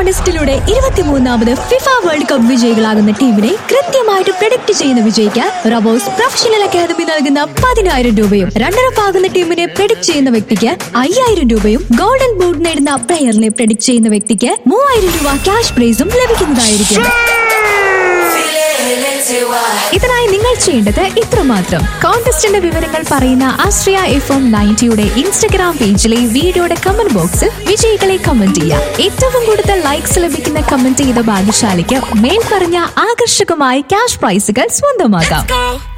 കോൺടെസ്റ്റിലൂടെ ഇരുപത്തിമൂന്നാമത് FIFA world cup വിജയികളാകുന്ന ടീമിനെ കൃത്യമായിട്ട് പ്രഡിക്റ്റ് ചെയ്യുന്ന വിജയിക്കാൻ റബോസ് പ്രൊഫഷണൽ അക്കാദമി നൽകുന്ന പതിനായിരം രൂപയും റണ്ണറപ്പ് ആകുന്ന ടീമിനെ പ്രഡിക്റ്റ് ചെയ്യുന്ന വ്യക്തിക്ക് അയ്യായിരം രൂപയും ഗോൾഡൻ ബൂട്ട് നേടുന്ന പ്ലെയറിനെ പ്രഡിക്റ്റ് ചെയ്യുന്ന വ്യക്തിക്ക് മൂവായിരം രൂപ ക്യാഷ് പ്രൈസും ലഭിക്കുന്നതായിരിക്കും ഇതിനായി നിങ്ങൾ ചെയ്യേണ്ടത് ഇത്രമാത്രം കോൺടെസ്റ്റിന്റെ വിവരങ്ങൾ പറയുന്ന ആശ്രയ എഫ് എം നയൻറ്റിയുടെ ഇൻസ്റ്റഗ്രാം പേജിലെ വീഡിയോയുടെ കമന്റ് ബോക്സിൽ വിജയികളെ കമന്റ് ചെയ്യാം ഏറ്റവും കൂടുതൽ ലൈക്സ് ലഭിക്കുന്ന കമന്റ് ചെയ്ത ഭാഗ്യശാലിക്ക് മേൽപ്പറഞ്ഞ ആകർഷകമായ ക്യാഷ് പ്രൈസുകൾ സ്വന്തമാക്കാം